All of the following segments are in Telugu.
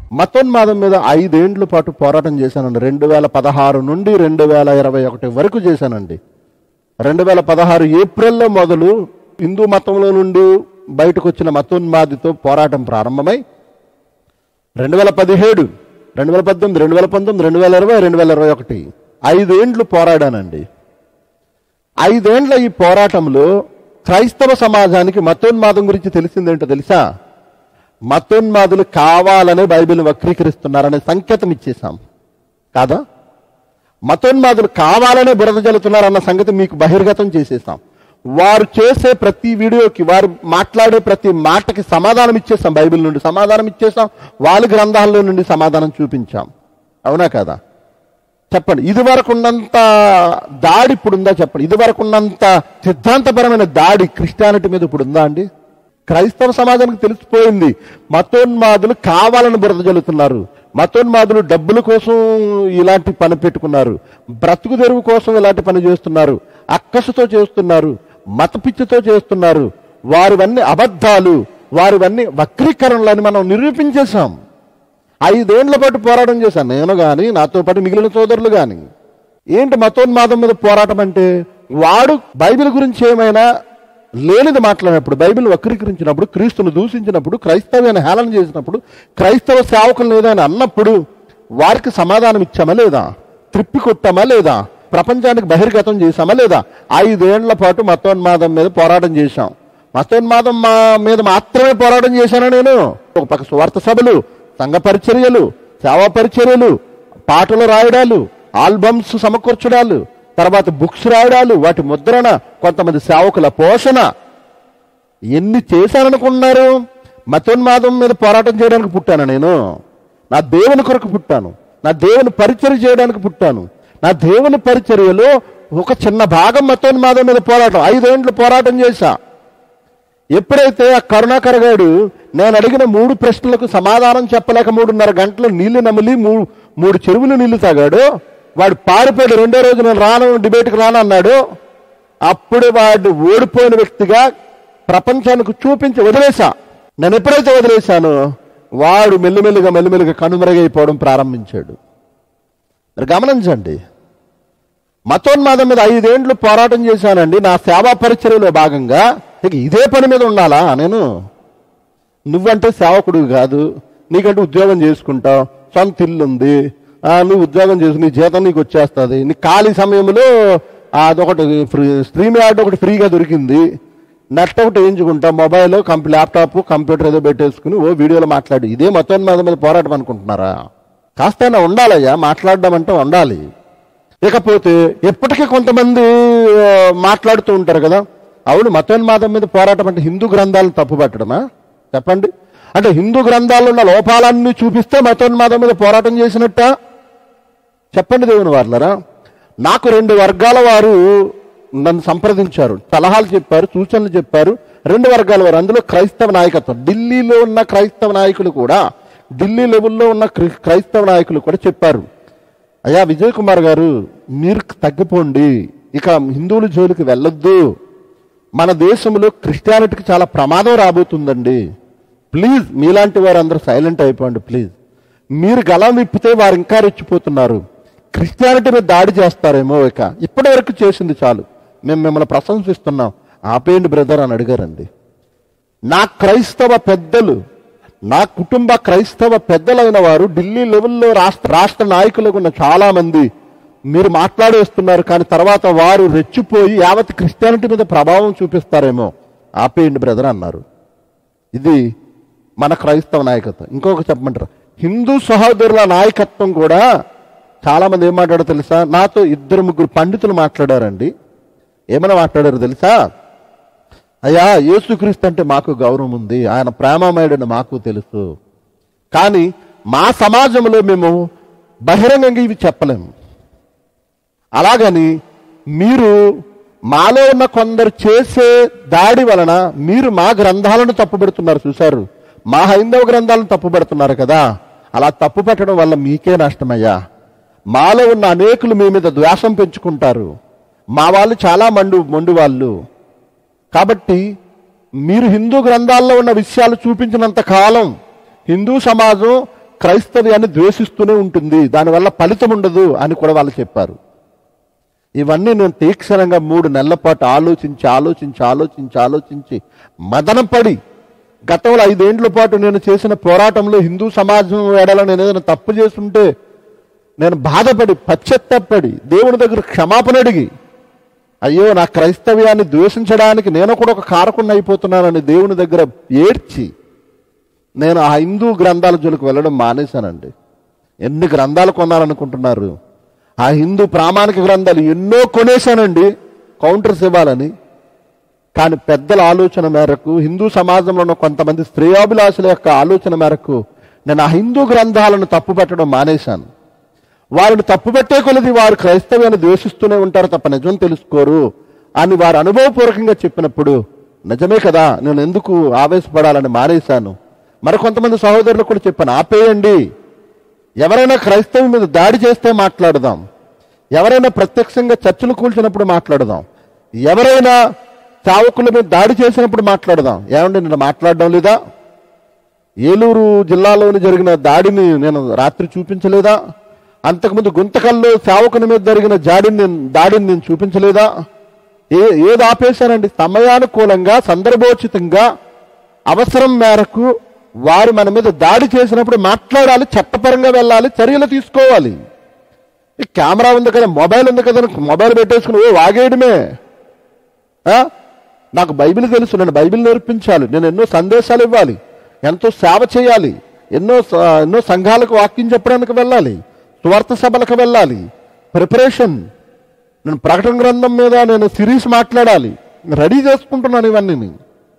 మతోన్మాదం మీద ఐదేండ్ల పాటు పోరాటం చేశానండి రెండు వేల పదహారు నుండి రెండు వేల ఇరవై ఒకటి వరకు చేశానండి రెండు వేల పదహారు ఏప్రిల్లో మొదలు హిందూ మతంలో నుండి బయటకు వచ్చిన మతోన్మాదితో పోరాటం ప్రారంభమై రెండు వేల పదిహేడు రెండు వేల పద్దెనిమిది రెండు వేల పంతొమ్మిది రెండు వేల ఇరవై రెండు వేల ఇరవై ఒకటి ఐదేండ్లు పోరాడానండి ఐదేండ్ల ఈ పోరాటంలో క్రైస్తవ సమాజానికి మతోన్మాదం గురించి తెలిసిందేంటో తెలుసా మతోన్మాదులు కావాలనే బైబిల్ వక్రీకరిస్తున్నారనే సంకేతం ఇచ్చేశాం కాదా మతోన్మాదులు కావాలనే బురద జల్లుతున్నారన్న సంగతి మీకు బహిర్గతం చేసేసాం వారు చేసే ప్రతి వీడియోకి వారు మాట్లాడే ప్రతి మాటకి సమాధానం ఇచ్చేసాం బైబిల్ నుండి సమాధానం ఇచ్చేసాం వాళ్ళ గ్రంథాల్లో నుండి సమాధానం చూపించాం అవునా కదా చెప్పండి ఇది వరకు ఉన్నంత దాడి ఇప్పుడు ఉందా చెప్పండి ఇది వరకు ఉన్నంత సిద్ధాంతపరమైన దాడి క్రిస్టియానిటీ మీద ఇప్పుడు ఉందా అండి క్రైస్తవ సమాజానికి తెలిసిపోయింది మతోన్మాదులు కావాలని బురద జల్లుతున్నారు మతోన్మాదులు డబ్బుల కోసం ఇలాంటి పని పెట్టుకున్నారు బ్రతుకు తెరువు కోసం ఇలాంటి పని చేస్తున్నారు అక్కసుతో చేస్తున్నారు మత పిచ్చితో చేస్తున్నారు వారివన్నీ అబద్ధాలు వారివన్నీ వక్రీకరణలని మనం నిరూపించేశాం ఐదేండ్ల పాటు పోరాటం చేశాను నేను కానీ నాతో పాటు మిగిలిన సోదరులు కానీ ఏంటి మతోన్మాదం మీద పోరాటం అంటే వాడు బైబిల్ గురించి ఏమైనా లేనిది మాట్లాడినప్పుడు బైబిల్ వక్రీకరించినప్పుడు క్రీస్తును దూషించినప్పుడు క్రైస్తవ్యాన్ని హేళన చేసినప్పుడు క్రైస్తవ సేవకులు ఏదైనా అన్నప్పుడు వారికి సమాధానం ఇచ్చామా లేదా త్రిప్పి కొట్టామా లేదా ప్రపంచానికి బహిర్గతం చేశామా లేదా ఐదేళ్ల పాటు మతోన్మాదం మీద పోరాటం చేశాం మతోన్మాదం మా మీద మాత్రమే పోరాటం చేశాను నేను ఒక పక్క స్వార్థ సభలు సంఘ పరిచర్యలు సేవా పరిచర్యలు పాటలు రాయడాలు ఆల్బమ్స్ సమకూర్చడాలు తర్వాత బుక్స్ రాయడాలు వాటి ముద్రణ కొంతమంది సేవకుల పోషణ ఎన్ని చేశాననుకున్నారు మతోన్మాదం మీద పోరాటం చేయడానికి పుట్టాను నేను నా దేవుని కొరకు పుట్టాను నా దేవుని పరిచర్య చేయడానికి పుట్టాను నా దేవుని పరిచర్యలో ఒక చిన్న భాగం మతోన్మాదం మీద పోరాటం ఐదేండ్లు పోరాటం చేశా ఎప్పుడైతే ఆ కరుణాకర్ గారు నేను అడిగిన మూడు ప్రశ్నలకు సమాధానం చెప్పలేక మూడున్నర గంటలు నీళ్లు నమిలి మూడు మూడు చెరువులు నీళ్లు తాగాడు వాడు పారిపోయాడు రెండో రోజు నేను రాను డిబేట్కి రాను అన్నాడు అప్పుడు వాడు ఓడిపోయిన వ్యక్తిగా ప్రపంచానికి చూపించి వదిలేశా నేను ఎప్పుడైతే వదిలేశానో వాడు మెల్లిమెల్లిగా మెల్లిమెల్లిగా కనుమరుగైపోవడం ప్రారంభించాడు మరి గమనించండి మతోన్మాదం మీద ఐదేండ్లు పోరాటం చేశానండి నా సేవా పరిచర్యలో భాగంగా ఇక ఇదే పని మీద ఉండాలా నేను నువ్వంటే సేవకుడు కాదు నీకంటే ఉద్యోగం చేసుకుంటావు సొంత ఇల్లు ఉంది ఆ, నువ్వు ఉద్యోగం చేసి నీ జీతం నీకు వచ్చేస్తుంది నీ ఖాళీ సమయంలో ఆ, అదొకటి ఫ్రీ స్ట్రీమ్ యార్డ్ ఒకటి ఫ్రీగా దొరికింది నెట్ ఒకటి వేయించుకుంటావు మొబైల్ కంప్ ల్యాప్టాప్ కంప్యూటర్ ఏదో పెట్టేసుకుని ఓ వీడియోలో మాట్లాడు ఇదే మతోన్మాదం మీద పోరాటం అనుకుంటున్నారా కాస్తైనా ఉండాలయ్యా మాట్లాడడం అంటే ఉండాలి ఇకపోతే ఎప్పటికీ కొంతమంది ఆ, మాట్లాడుతూ ఉంటారు కదా అవును మతోన్మాదం మీద పోరాటం అంటే హిందూ గ్రంథాలను తప్పుపట్టడమా చెప్పండి అంటే హిందూ గ్రంథాల్లో ఉన్న లోపాలన్నీ చూపిస్తే మతోన్మాదం మీద పోరాటం చేసినట్ట చెప్పండి దేవుని వార్లరా నాకు రెండు వర్గాల వారు నన్ను సంప్రదించారు సలహాలు చెప్పారు సూచనలు చెప్పారు రెండు వర్గాల వారు అందులో క్రైస్తవ నాయకత్వం ఢిల్లీలో ఉన్న క్రైస్తవ నాయకులు కూడా ఢిల్లీ లెవెల్లో ఉన్న క్రి- క్రైస్తవ నాయకులు కూడా చెప్పారు అయ్యా విజయ్ కుమార్ గారు మీరు తగ్గిపోండి ఇక హిందువుల జోలికి వెళ్ళొద్దు మన దేశంలో క్రిస్టియానిటీకి చాలా ప్రమాదం రాబోతుందండి ప్లీజ్ మీలాంటి వారు అందరూ సైలెంట్ అయిపోండి ప్లీజ్ మీరు గలం విప్పితే వారు ఇంకా రెచ్చిపోతున్నారు క్రిస్టియానిటీ మీద దాడి చేస్తారేమో ఇక ఇప్పటి వరకు చేసింది చాలు మేము మిమ్మల్ని ప్రశంసిస్తున్నాం ఆపేయండి బ్రదర్ అని అడిగారండి నా క్రైస్తవ పెద్దలు నా కుటుంబ క్రైస్తవ పెద్దలైన వారు ఢిల్లీ లెవెల్లో రాష్ట్ర రాష్ట్ర నాయకులకు ఉన్న చాలా మంది మీరు మాట్లాడేస్తున్నారు కానీ తర్వాత వారు రెచ్చిపోయి యావత్ క్రిస్టియానిటీ మీద ప్రభావం చూపిస్తారేమో ఆపేయండి బ్రదర్ అన్నారు ఇది మన క్రైస్తవ నాయకత్వం ఇంకొక చెప్పమంటారు హిందూ సహోదరుల నాయకత్వం కూడా చాలా మంది ఏం మాట్లాడారో తెలుసా నాతో ఇద్దరు ముగ్గురు పండితులు మాట్లాడారండి ఏమైనా మాట్లాడారు తెలుసా అయ్యా యేసుక్రీస్తు అంటే మాకు గౌరవం ఉంది ఆయన ప్రేమమయుడని మాకు తెలుసు కానీ మా సమాజంలో మేము బహిరంగంగా ఇవి చెప్పలేము అలాగని మీరు మాలో ఉన్న కొందరు చేసే దాడి వలన మీరు మా గ్రంథాలను తప్పుపెడుతున్నారు చూశారు మా హైందవ గ్రంథాలను తప్పుపెడుతున్నారు కదా అలా తప్పు పెట్టడం వల్ల మీకే నష్టమయ్యా మాలో ఉన్న అనేకులు మీ మీద ద్వేషం పెంచుకుంటారు మా వాళ్ళు చాలా మండు మొండు వాళ్ళు కాబట్టి మీరు హిందూ గ్రంథాల్లో ఉన్న విషయాలు చూపించినంత కాలం హిందూ సమాజం క్రైస్తవ్యాన్ని ద్వేషిస్తూనే ఉంటుంది దానివల్ల ఫలితం ఉండదు అని కూడా వాళ్ళు చెప్పారు ఇవన్నీ నేను తీక్షణంగా మూడు నెలల పాటు ఆలోచించి ఆలోచించి ఆలోచించి ఆలోచించి మదనపడి గతంలో ఐదేండ్ల పాటు నేను చేసిన పోరాటంలో హిందూ సమాజం ఎడల నేను ఏదైనా తప్పు చేస్తుంటే నేను బాధపడి పశ్చత్తపడి దేవుని దగ్గర క్షమాపణ అడిగి అయ్యో నా క్రైస్తవ్యాన్ని ద్వేషించడానికి నేను కూడా ఒక కారకుండా అయిపోతున్నానని దేవుని దగ్గర ఏడ్చి నేను ఆ హిందూ గ్రంథాల జోలికి వెళ్ళడం మానేశానండి ఎన్ని గ్రంథాలు కొనాలనుకుంటున్నారు ఆ హిందూ ప్రామాణిక గ్రంథాలు ఎన్నో కొనేశానండి కౌంటర్స్ ఇవ్వాలని కానీ పెద్దల ఆలోచన మేరకు హిందూ సమాజంలో ఉన్న కొంతమంది స్త్రేయాభిలాషుల యొక్క ఆలోచన మేరకు నేను ఆ హిందూ గ్రంథాలను తప్పు పెట్టడం మానేశాను వారిని తప్పుపెట్టే కొలది వారు క్రైస్తవ్యాన్ని ద్వేషిస్తూనే ఉంటారు తప్ప నిజం తెలుసుకోరు అని వారు అనుభవపూర్వకంగా చెప్పినప్పుడు నిజమే కదా నేను ఎందుకు ఆవేశపడాలని మానేశాను మరికొంతమంది సహోదరులు కూడా చెప్పాను ఆపేయండి ఎవరైనా క్రైస్తవం మీద దాడి చేస్తే మాట్లాడదాం ఎవరైనా ప్రత్యక్షంగా చర్చలు కూల్చినప్పుడు మాట్లాడదాం ఎవరైనా చావకుల మీద దాడి చేసినప్పుడు మాట్లాడదాం ఏమండి నేను మాట్లాడడం లేదా ఏలూరు జిల్లాలోని జరిగిన దాడిని నేను రాత్రి చూపించలేదా అంతకుముందు గుంతకల్లో సేవకుని మీద జరిగిన జాడిని నేను దాడిని నేను చూపించలేదా ఏ ఏది ఆపేశానండి సమయానుకూలంగా సందర్భోచితంగా అవసరం మేరకు వారు మన మీద దాడి చేసినప్పుడు మాట్లాడాలి చట్టపరంగా వెళ్ళాలి చర్యలు తీసుకోవాలి ఈ కెమెరా ఉంది కదా మొబైల్ ఉంది కదా అని మొబైల్ పెట్టేసుకుని ఓ వాగేయడమే ఆ? నాకు బైబిల్ తెలుసు నేను బైబిల్ నేర్పించాలి నేను ఎన్నో సందేశాలు ఇవ్వాలి ఎంతో సేవ చేయాలి ఎన్నో స- ఎన్నో సంఘాలకు వాక్యం చెప్పడానికి వెళ్ళాలి స్వార్థ సభలకు వెళ్ళాలి ప్రిపరేషన్ నేను ప్రకటన గ్రంథం మీద నేను సిరీస్ మాట్లాడాలి రెడీ చేసుకుంటున్నాను ఇవన్నీ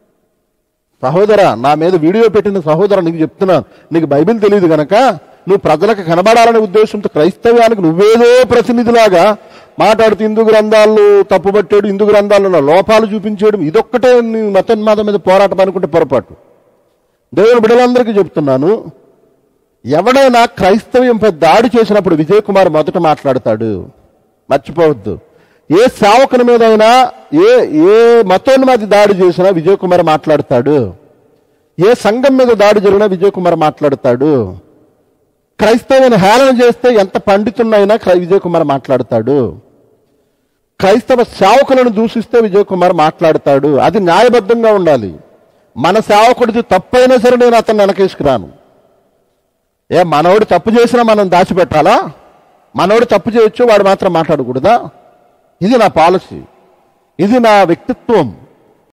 సహోదర నా మీద వీడియో పెట్టిన సహోదర నీకు చెప్తున్నాను నీకు బైబిల్ తెలియదు గనక నువ్వు ప్రజలకు కనబడాలనే ఉద్దేశంతో క్రైస్తవ్యానికి నువ్వేదో ప్రతినిధిలాగా మాట్లాడుతూ హిందూ గ్రంథాలు తప్పుపట్టేడు హిందూ గ్రంథాలలో లోపాలు చూపించేయడం ఇదొక్కటే నీ మతోన్మాదం మీద పోరాటం అనుకుంటే పొరపాటు దేవుని బిడ్డలందరికీ చెప్తున్నాను ఎవడైనా క్రైస్తవ్యంపై దాడి చేసినప్పుడు విజయ్ కుమార్ మొదట మాట్లాడతాడు మర్చిపోవద్దు ఏ సేవకుని మీదైనా ఏ ఏ మతోన్మాది దాడి చేసినా విజయ్ కుమార్ మాట్లాడతాడు ఏ సంఘం మీద దాడి జరిగినా విజయ్ కుమార్ మాట్లాడతాడు క్రైస్తవుని హేళన చేస్తే ఎంత పండితున్నైనా క్రై విజయ్ కుమార్ మాట్లాడతాడు క్రైస్తవ సేవకులను దూషిస్తే విజయ్ కుమార్ మాట్లాడతాడు అది న్యాయబద్ధంగా ఉండాలి మన సేవకుడిది తప్పైనా సరే నేను అతన్ని వెనకేసుకురాను ఏ మనోడు తప్పు చేసినా మనం దాచిపెట్టాలా మనోడు తప్పు చేయొచ్చు వాడు మాత్రం మాట్లాడకూడదా ఇది నా పాలసీ ఇది నా వ్యక్తిత్వం